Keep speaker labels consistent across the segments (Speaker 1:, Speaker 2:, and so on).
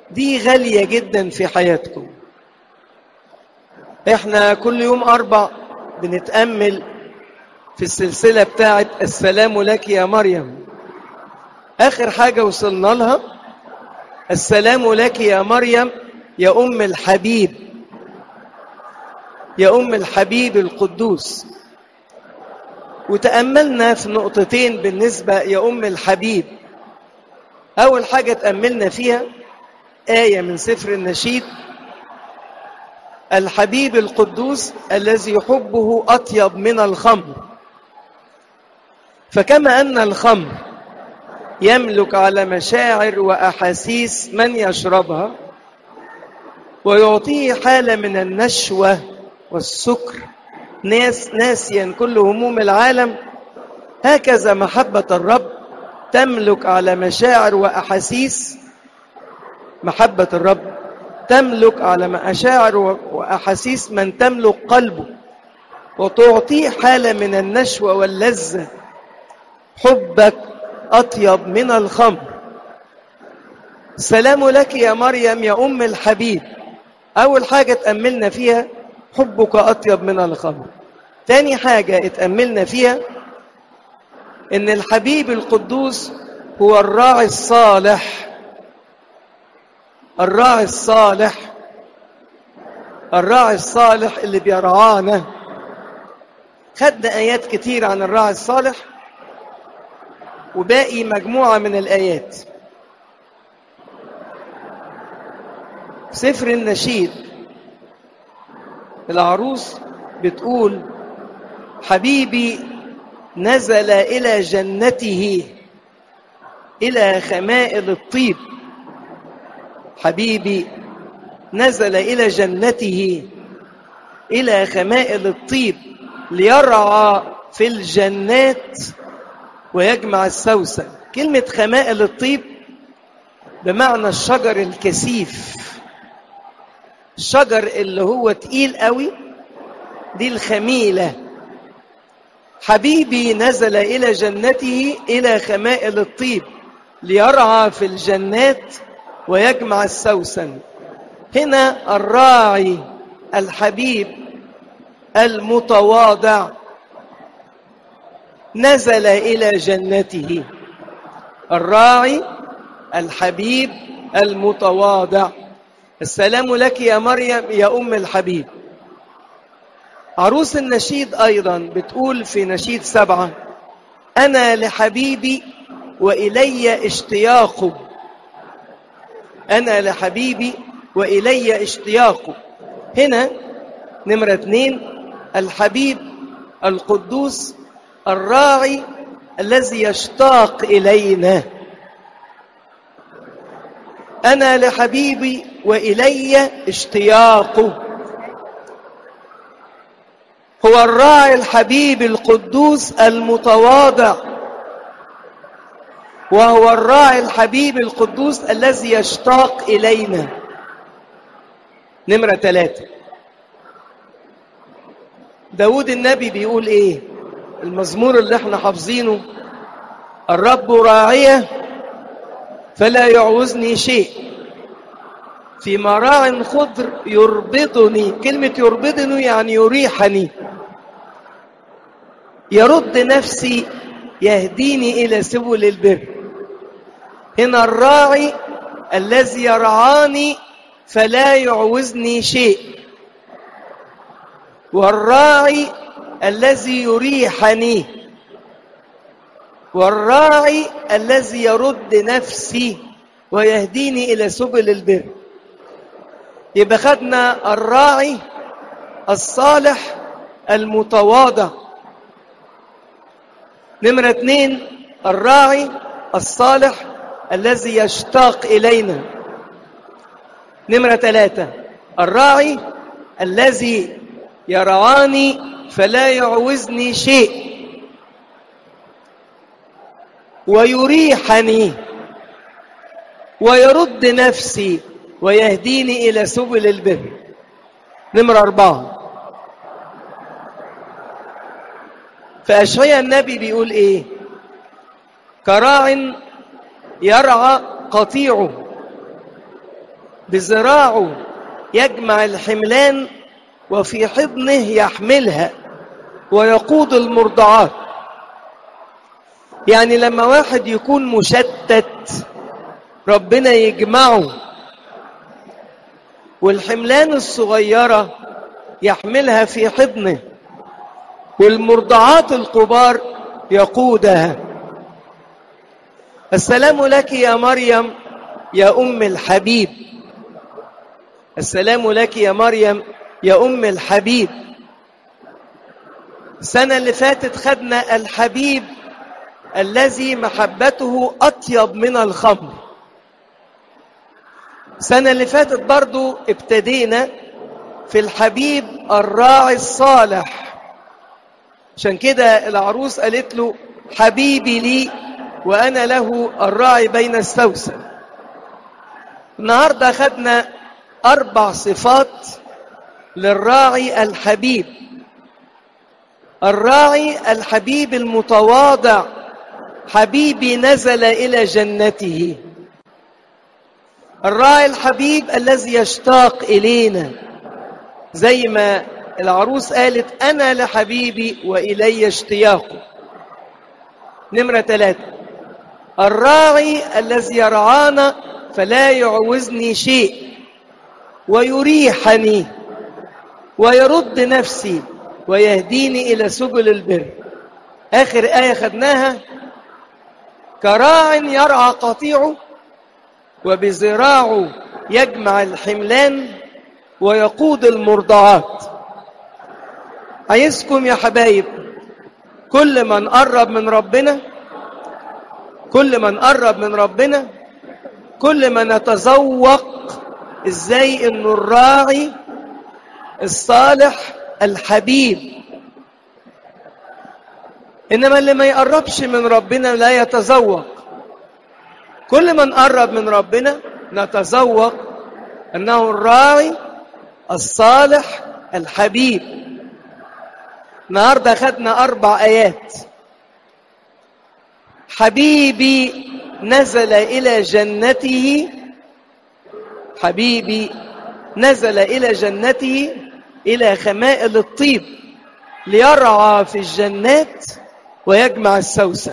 Speaker 1: دي غالية جدا في حياتكم احنا كل يوم أربع بنتأمل في السلسلة بتاعت السلام لك يا مريم آخر حاجة وصلنا لها السلام لك يا مريم يا أم الحبيب يا أم الحبيب القدوس وتأملنا في نقطتين بالنسبة يا أم الحبيب أول حاجة تأملنا فيها آية من سفر النشيد الحبيب القدوس الذي حبه أطيب من الخمر فكما أن الخمر يملك على مشاعر وأحاسيس من يشربها ويعطيه حالة من النشوة والسكر ناس ناسيا كل هموم العالم هكذا محبة الرب تملك على مشاعر وأحاسيس محبة الرب تملك على مشاعر وأحاسيس من تملك قلبه وتعطيه حالة من النشوة واللذة حبك أطيب من الخمر السلام لك يا مريم يا أم الحبيب أول حاجة تأملنا فيها حبك أطيب من الخمر تاني حاجة اتأملنا فيها إن الحبيب القدوس هو الراعي الصالح الراعي الصالح الراعي الصالح اللي بيرعانا خدنا آيات كتير عن الراعي الصالح وباقي مجموعة من الآيات سفر النشيد العروس بتقول حبيبي نزل إلى جنته إلى خمائل الطيب حبيبي نزل إلى جنته إلى خمائل الطيب ليرعى في الجنات ويجمع السوسن كلمة خمائل الطيب بمعنى الشجر الكثيف الشجر اللي هو تقيل قوي دي الخميلة حبيبي نزل إلى جنته إلى خمائل الطيب ليرعى في الجنات ويجمع السوسن هنا الراعي الحبيب المتواضع نزل إلى جنته الراعي الحبيب المتواضع السلام لك يا مريم يا أم الحبيب عروس النشيد أيضا بتقول في نشيد سبعة أنا لحبيبي وإلي اشتياق أنا لحبيبي وإلي اشتياق هنا نمرة اثنين الحبيب القدوس الراعي الذي يشتاق إلينا أنا لحبيبي وإلي اشتياق هو الراعي الحبيب القدوس المتواضع وهو الراعي الحبيب القدوس الذي يشتاق إلينا نمرة ثلاثة داود النبي بيقول ايه المزمور اللي احنا حافظينه الرب راعية فلا يعوزني شيء في مراع خضر يربطني كلمة يربطني يعني يريحني يرد نفسي يهديني إلى سبل البر هنا الراعي الذي يرعاني فلا يعوزني شيء والراعي الذي يريحني والراعي الذي يرد نفسي ويهديني إلى سبل البر يبقى خدنا الراعي الصالح المتواضع نمرة اثنين الراعي الصالح الذي يشتاق إلينا نمرة ثلاثة الراعي الذي يرعاني فلا يعوزني شيء ويريحني ويرد نفسي ويهديني إلى سبل البر نمرة أربعة فأشعيا النبي بيقول إيه كراع يرعى قطيعه بذراعه يجمع الحملان وفي حضنه يحملها ويقود المرضعات يعني لما واحد يكون مشتت ربنا يجمعه والحملان الصغيرة يحملها في حضنه والمرضعات الكبار يقودها السلام لك يا مريم يا أم الحبيب السلام لك يا مريم يا أم الحبيب السنة اللي فاتت خدنا الحبيب الذي محبته أطيب من الخمر السنة اللي فاتت برضو ابتدينا في الحبيب الراعي الصالح عشان كده العروس قالت له حبيبي لي وأنا له الراعي بين السوسن النهاردة خدنا أربع صفات للراعي الحبيب الراعي الحبيب المتواضع حبيبي نزل إلى جنته الراعي الحبيب الذي يشتاق إلينا زي ما العروس قالت أنا لحبيبي وإلي اشتياقه نمرة ثلاثة الراعي الذي يرعانا فلا يعوزني شيء ويريحني ويرد نفسي ويهديني إلى سبل البر آخر آية خدناها كراع يرعى قطيعه وبذراعه يجمع الحملان ويقود المرضعات عايزكم يا حبايب كل من قرب من ربنا كل من قرب من ربنا كل ما نتذوق ازاي انه الراعي الصالح الحبيب انما اللي ما يقربش من ربنا لا يتذوق كل من قرب من ربنا نتذوق انه الراعي الصالح الحبيب النهارده خدنا اربع ايات حبيبي نزل الى جنته حبيبي نزل الى جنته الى خمائل الطيب ليرعى في الجنات ويجمع السوسن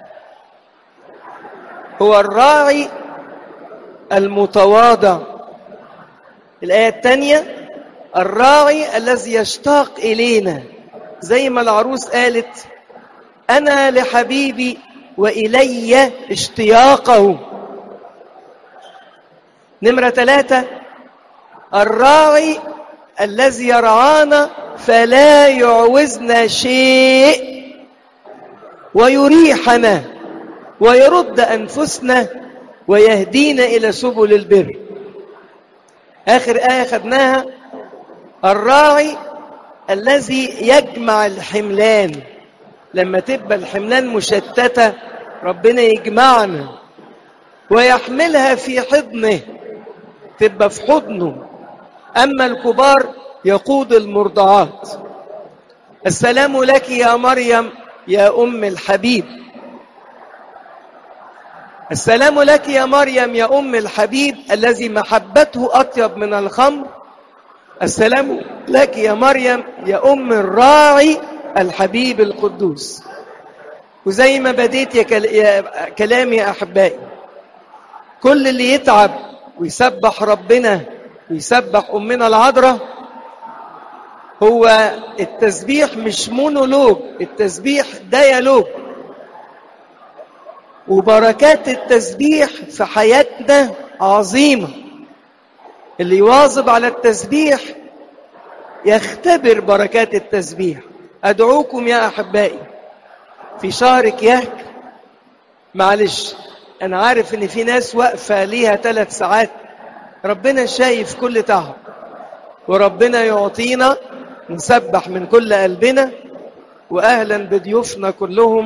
Speaker 1: هو الراعي المتواضع الآية الثانية الراعي الذي يشتاق إلينا زي ما العروس قالت أنا لحبيبي وإلي اشتياقه نمرة ثلاثة الراعي الذي يرعانا فلا يعوزنا شيء ويريحنا ويرد أنفسنا ويهدينا إلى سبل البر آخر آية خدناها الراعي الذي يجمع الحملان لما تبقى الحملان مشتتة ربنا يجمعنا ويحملها في حضنه تبقى في حضنه أما الكبار يقود المرضعات السلام لك يا مريم يا أم الحبيب السلام لك يا مريم يا أم الحبيب الذي محبته أطيب من الخمر السلام لك يا مريم يا أم الراعي الحبيب القدوس وزي ما بديت يا, كل... يا كلامي يا أحبائي كل اللي يتعب ويسبح ربنا ويسبح أمنا العذراء هو التسبيح مش مونولوج التسبيح ديالوج وبركات التسبيح في حياتنا عظيمة اللي يواظب على التسبيح يختبر بركات التسبيح أدعوكم يا أحبائي في شهر كياك معلش أنا عارف إن في ناس واقفة ليها ثلاث ساعات ربنا شايف كل تعب وربنا يعطينا نسبح من كل قلبنا وأهلا بضيوفنا كلهم